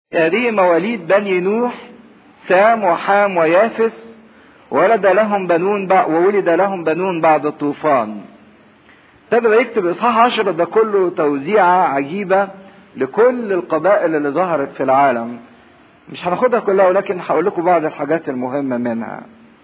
هذه مواليد بني نوح سام وحام ويافس ولد لهم بنون بعد وولد لهم بنون بعد الطوفان ابتدى يكتب اصحاح عشرة ده كله توزيعة عجيبة لكل القبائل اللي ظهرت في العالم مش هناخدها كلها ولكن هقول لكم بعض الحاجات المهمة منها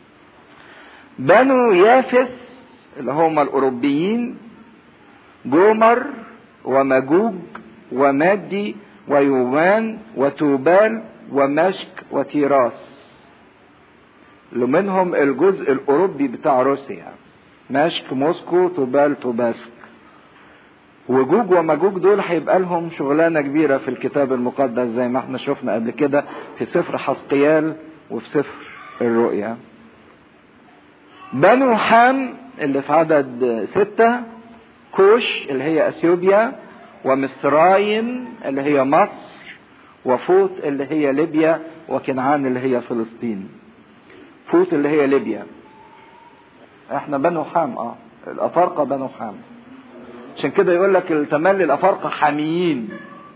بنو يافس اللي هم الأوروبيين جومر ومجوج ومادي ويومان وتوبال ومشك وتيراس اللي منهم الجزء الأوروبي بتاع روسيا مشك موسكو توبال توباسك وجوج ومجوج دول هيبقى لهم شغلانه كبيره في الكتاب المقدس زي ما احنا شفنا قبل كده في سفر حسقيال وفي سفر الرؤيا. بنو حام اللي في عدد ستة كوش اللي هي اثيوبيا ومصرايم اللي هي مصر وفوت اللي هي ليبيا وكنعان اللي هي فلسطين. فوت اللي هي ليبيا. احنا بنو حام اه الافارقه بنو حام. عشان كده يقول لك التملي الافارقه حاميين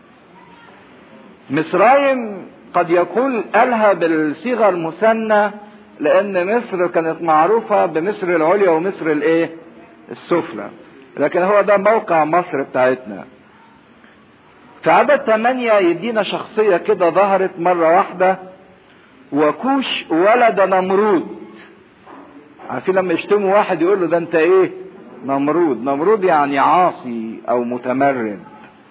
مصرايم قد يكون قالها بالصيغه المثنى لان مصر كانت معروفه بمصر العليا ومصر الايه السفلى لكن هو ده موقع مصر بتاعتنا في عدد ثمانية يدينا شخصية كده ظهرت مرة واحدة وكوش ولد نمرود عارفين لما يشتموا واحد يقول له ده انت ايه نمرود نمرود يعني عاصي او متمرد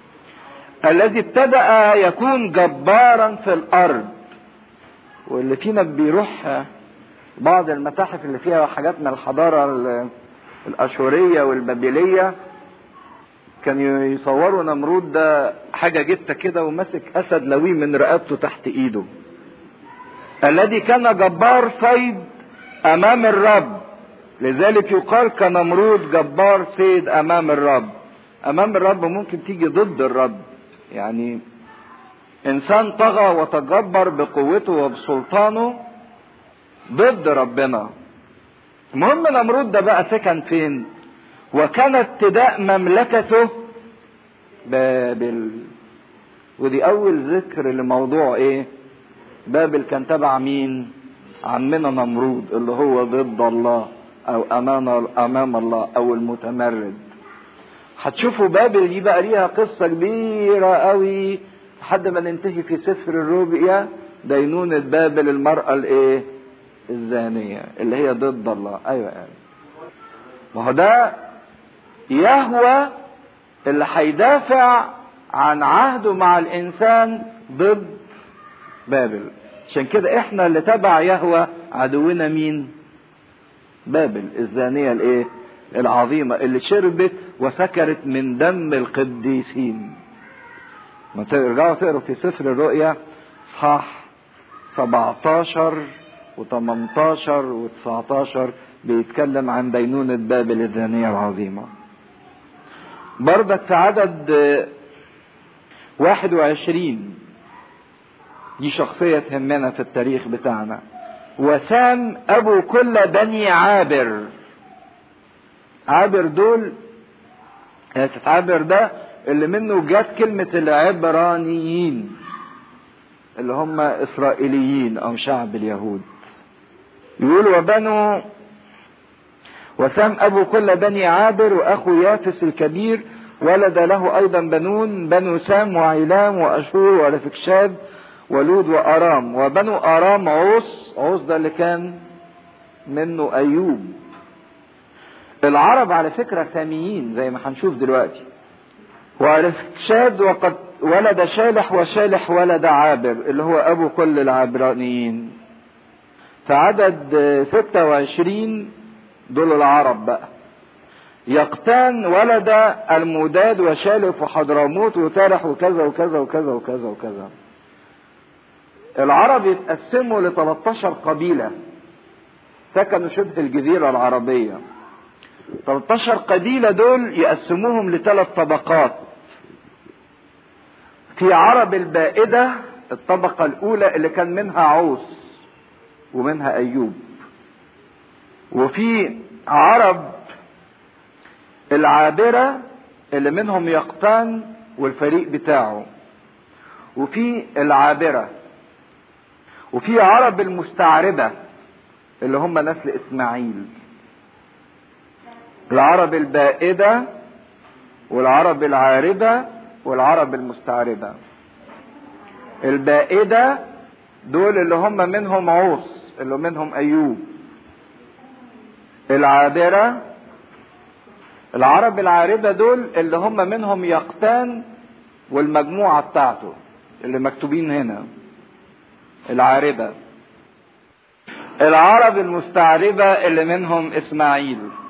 الذي ابتدأ يكون جبارا في الارض واللي فينا بيروح بعض المتاحف اللي فيها حاجات من الحضارة الاشورية والبابلية كانوا يصوروا نمرود ده حاجة جتة كده وماسك اسد لوي من رقبته تحت ايده الذي كان جبار صيد امام الرب لذلك يقال كنمرود جبار صيد امام الرب امام الرب ممكن تيجي ضد الرب يعني انسان طغى وتجبر بقوته وبسلطانه ضد ربنا المهم نمرود ده بقى سكن فين وكان ابتداء مملكته بابل ودي اول ذكر لموضوع ايه بابل كان تبع مين عمنا نمرود اللي هو ضد الله او امام امام الله او المتمرد هتشوفوا بابل دي بقى ليها قصه كبيره قوي لحد ما ننتهي في سفر الرؤيا دينونة بابل المرأة الايه الزانية اللي هي ضد الله ايوه يعني ما هو ده يهوى اللي هيدافع عن عهده مع الانسان ضد بابل عشان كده احنا اللي تبع يهوى عدونا مين بابل الزانية الايه العظيمة اللي شربت وسكرت من دم القديسين ما ترجعوا تقروا في سفر الرؤيا صح 17 و18 و19 بيتكلم عن دينونة بابل الزانية العظيمة بردك في عدد 21 دي شخصية تهمنا في التاريخ بتاعنا وسام ابو كل بني عابر عابر دول اسف عابر ده اللي منه جت كلمة العبرانيين اللي هم اسرائيليين او شعب اليهود يقول وبنو وسام ابو كل بني عابر واخو يافس الكبير ولد له ايضا بنون بنو سام وعيلام واشور ورفكشاد ولود وارام وبنو ارام عوس عوس ده اللي كان منه ايوب العرب على فكره ساميين زي ما هنشوف دلوقتي وارفكشاد وقد ولد شالح وشالح ولد عابر اللي هو ابو كل العبرانيين في عدد 26 دول العرب بقى يقتان ولد الموداد وشالف وحضرموت وتارح وكذا وكذا وكذا وكذا وكذا العرب يتقسموا ل 13 قبيلة سكنوا شبه الجزيرة العربية 13 قبيلة دول يقسموهم لثلاث طبقات في عرب البائدة الطبقة الأولى اللي كان منها عوس ومنها أيوب وفي عرب العابرة اللي منهم يقطان والفريق بتاعه وفي العابرة وفي عرب المستعربة اللي هم نسل اسماعيل العرب البائدة والعرب العاربة والعرب المستعربة البائدة دول اللي هم منهم عوص اللي منهم ايوب العابرة العرب العاربة دول اللي هم منهم يقتان والمجموعة بتاعته اللي مكتوبين هنا العاربة العرب المستعربة اللي منهم اسماعيل